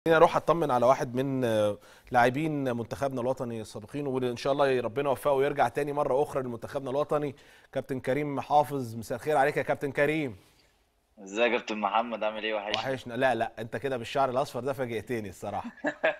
خليني اروح اطمن على واحد من آه، لاعبين منتخبنا الوطني السابقين وان شاء الله ربنا يوفقه ويرجع تاني مره اخرى لمنتخبنا الوطني كابتن كريم حافظ مساء الخير عليك يا كابتن كريم ازيك يا كابتن محمد عامل ايه وحشني وحشنا لا لا انت كده بالشعر الاصفر ده فاجئتني الصراحه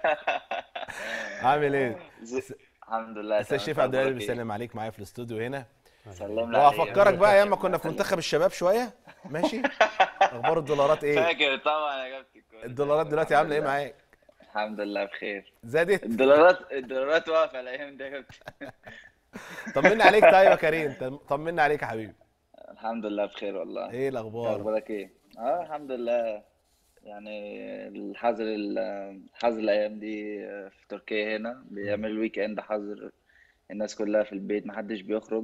عامل ايه ز- الحمد لله استاذ تمام. شريف عبد القادر أخبارك إيه؟ بيسلم عليك معايا في الاستوديو هنا سلم لي عليك. وافكرك بقى ايام ما كنا في منتخب الشباب شويه ماشي اخبار الدولارات ايه فاكر طبعا يا كابتن كويس. الدولارات دلوقتي عامله ايه معاك الحمد لله بخير زادت الدولارات الدولارات واقفه الايام دي يا كابتن طمنا عليك طيب يا كريم طمنا عليك يا حبيبي الحمد لله بخير والله ايه انت الاخبار اخبارك ايه اه الحمد لله يعني الحظر الحظر الايام دي في تركيا هنا بيعمل الويك اند حظر الناس كلها في البيت محدش بيخرج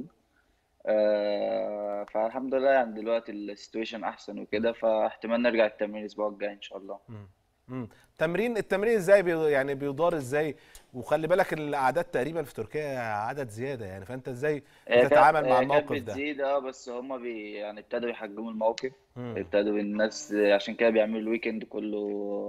آه فالحمد لله يعني دلوقتي السيتويشن احسن وكده فاحتمال نرجع التمرين الاسبوع الجاي ان شاء الله مم. مم. تمرين التمرين ازاي بي يعني بيدار ازاي وخلي بالك الاعداد تقريبا في تركيا عدد زياده يعني فانت ازاي هي كانت بتتعامل مع هي كانت الموقف ده بتزيد اه بس هما بي يعني ابتدوا يحجموا الموقف مم. ابتدوا الناس عشان كده بيعملوا الويكند كله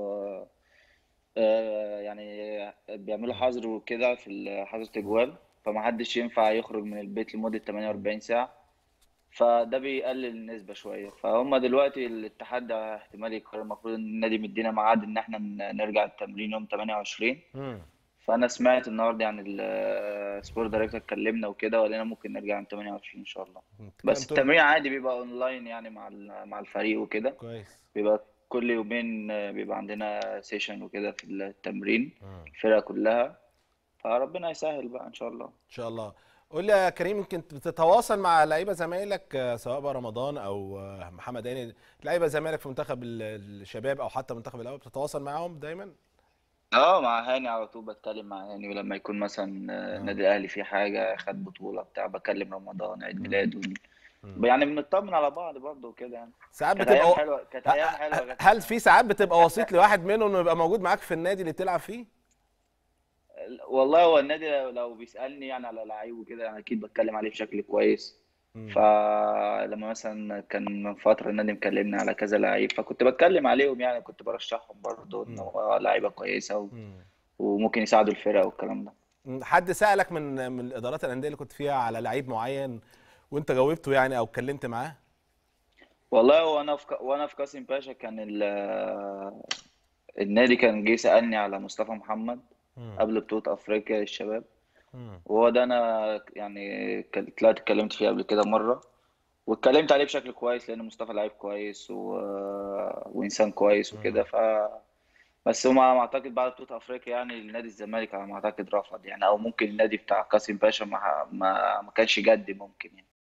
آه يعني بيعملوا حظر وكده في حظر تجوال فمحدش ينفع يخرج من البيت لمدة 48 ساعة فده بيقلل النسبة شوية فهم دلوقتي الاتحاد ده احتمال يقرر المفروض ان النادي مدينا ميعاد ان احنا ن- نرجع التمرين يوم 28 مم. فانا سمعت النهارده يعني السبورت دايركتور اتكلمنا وكده وقال لنا ممكن نرجع يوم 28 ان شاء الله بس كابتن التمرين عادي بيبقى اونلاين يعني مع ال- مع الفريق وكده كويس بيبقى كل يومين آه، بيبقى عندنا سيشن وكده في التمرين مم. الفرقة كلها فربنا يسهل بقى ان شاء الله ان شاء الله قول لي يا كريم يمكن بتتواصل مع لعيبه زمايلك آه، سواء بقى رمضان او آه، محمد هاني لعيبه زمايلك في منتخب ال- الشباب او حتى منتخب الاول بتتواصل معاهم دايما اه مع هاني على طول بتكلم مع هاني ولما يكون مثلا آه، اه النادي الاهلي فيه حاجة خد بطولة بتاع بكلم رمضان عيد مم. ميلاده مم. يعني بنطمن على بعض برضه وكده يعني ساعات كانت ايام بتبقى حلوة كانت ه- ايام حلوة يا ه- كابتن هل في ساعات بتبقى وسيط لواحد منهم انه يبقى موجود معاك في النادي اللي بتلعب فيه والله هو النادي لو لو بيسألني يعني على لعيب وكده يعني اكيد بتكلم عليه بشكل كويس مم. فلما مثلا كان من فترة النادي مكلمني على كذا لعيب فكنت بتكلم عليهم يعني كنت برشحهم برضه ان مم. هو لعيبة كويسة و- مم. وممكن يساعدوا الفرقة والكلام ده مم. حد سألك من من الادارات الانديه اللي كنت فيها على لعيب معين وانت جاوبته يعني او اتكلمت معاه والله وانا في ك- وانا في قاسم باشا كان ال... النادي كان جه سألني على مصطفى محمد مم. قبل بطولة افريقيا للشباب مم. وهو ده انا يعني ك- طلعت اتكلمت فيه قبل كده مرة واتكلمت عليه بشكل كويس لان مصطفى لعيب كويس و... وانسان كويس وكده مم. ف بس هو على ما اعتقد بعد بطولة افريقيا يعني نادي الزمالك على ما اعتقد رفض يعني او ممكن النادي بتاع قاسم باشا ما ما, ما كانش جد ممكن يعني